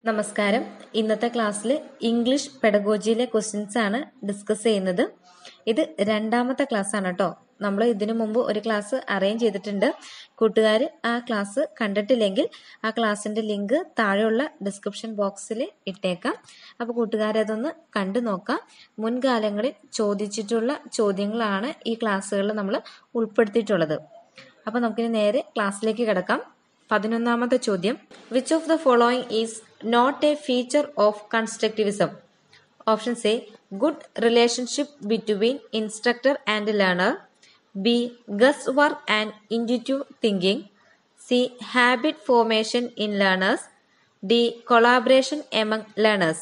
നമസ്കാരം ഇന്നത്തെ ക്ലാസ്സിൽ ഇംഗ്ലീഷ് പെഡഗോജിയിലെ ക്വസ്റ്റ്യൻസ് ആണ് ഡിസ്കസ് ചെയ്യുന്നത് ഇത് രണ്ടാമത്തെ ക്ലാസ് ആണ് കേട്ടോ നമ്മൾ ഇതിനു മുമ്പ് ഒരു ക്ലാസ് അറേഞ്ച് ചെയ്തിട്ടുണ്ട് കൂട്ടുകാർ ആ ക്ലാസ് കണ്ടിട്ടില്ലെങ്കിൽ ആ ക്ലാസ്സിന്റെ ലിങ്ക് താഴെയുള്ള ഡിസ്ക്രിപ്ഷൻ ബോക്സിൽ ഇട്ടേക്കാം അപ്പോൾ കൂട്ടുകാരതൊന്ന് കണ്ടു നോക്കാം മുൻകാലങ്ങളിൽ ചോദിച്ചിട്ടുള്ള ചോദ്യങ്ങളാണ് ഈ ക്ലാസ്സുകളിൽ നമ്മൾ ഉൾപ്പെടുത്തിയിട്ടുള്ളത് അപ്പോൾ നമുക്കിനി നേരെ ക്ലാസ്സിലേക്ക് കിടക്കാം പതിനൊന്നാമത്തെ ചോദ്യം which of the following is not a feature of constructivism options A good relationship between instructor and learner B guess work and intuitive thinking C habit formation in learners D collaboration among learners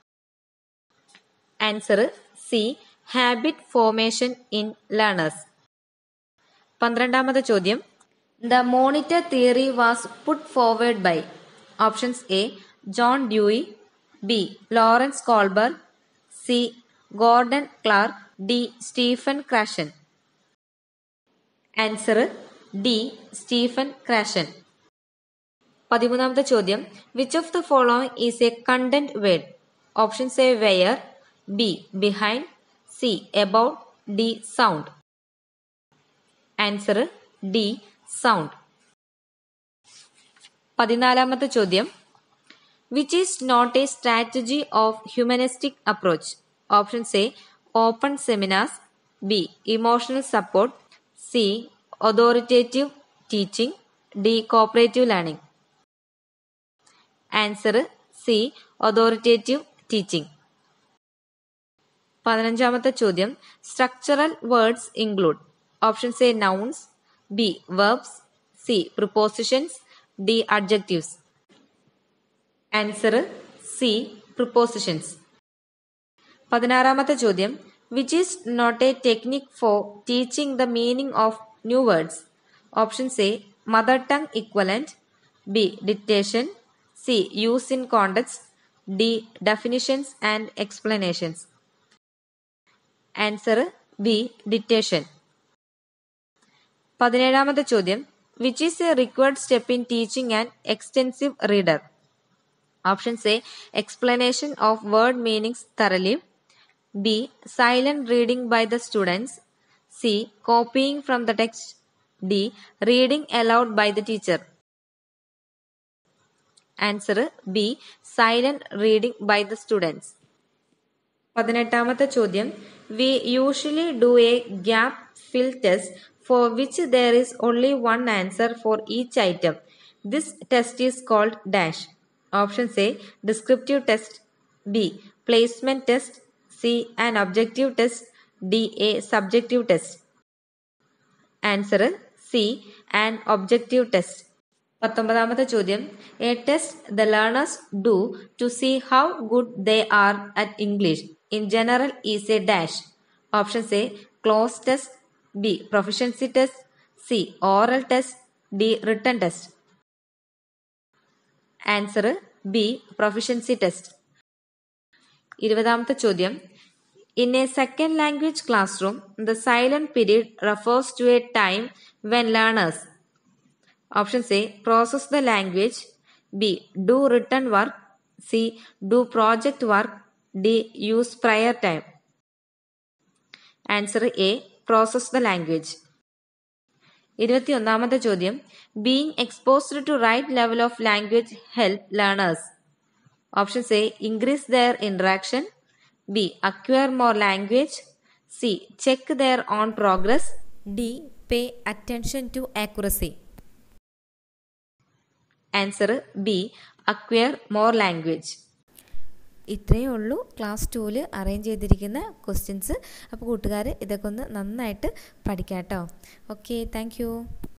answer C habit formation in learners പന്ത്രണ്ടാമത്തെ ചോദ്യം the monitor theory was put forward by options A John Dewey B Lawrence Kohlberg C Gordon Clark D Stephen Krashen answer D Stephen Krashen പതിമൂന്നാമത്തെ ചോദ്യം which of the following is a content word options A where B behind C about D sound answer D sound പതിനാലാമത്തെ ചോദ്യം which is not a strategy of humanistic approach options A open seminars B emotional support C authoritative teaching D cooperative learning answer C authoritative teaching പതിനഞ്ചാമത്തെ ചോദ്യം structural words include options A nouns B verbs C prepositions D adjectives answer C prepositions പതിനാറാമത്തെ ചോദ്യം which is not A technique for teaching the meaning of new words options A mother tongue equivalent B dictation C use in context D definitions and explanations answer B dictation പതിനേഴാമത്തെ ചോദ്യം which is a required step in teaching and extensive reader options A explanation of word meanings thoroughly B silent reading by the students C copying from the text D reading aloud by the teacher answer B silent reading by the students പതിനെട്ടാമത്തെ ചോദ്യം we usually do a gap fill test for which there is only one answer for each item. This test is called dash. Options A. Descriptive test. B. Placement test. C. An objective test. D. A. Subjective test. Answer C. An objective test. പത്തൊമ്പതാമത്തെ ചോദ്യം a test the learners do to see how good they are at English in general is a dash options A cloze test B proficiency test C oral test D written test answer B proficiency test ഇരുപതാമത്തെ ചോദ്യം in a second language classroom the silent period refers to a time when learners options A process the language B do written work C do project work D use prior time answer A process the language ഇരുപത്തിയൊന്നാമത്തെ ചോദ്യം being exposed to right level of language help learners options A increase their interaction B acquire more language C check their own progress D pay attention to accuracy answer B acquire more language ഇത്രയേ ഉള്ളൂ class ടൂവിൽ arrange ചെയ്തിരിക്കുന്ന questions അപ്പോൾ കൂട്ടുകാർ ഇതൊക്കെ ഒന്ന് നന്നായിട്ട് പഠിക്കാം കേട്ടോ ഓക്കെ താങ്ക്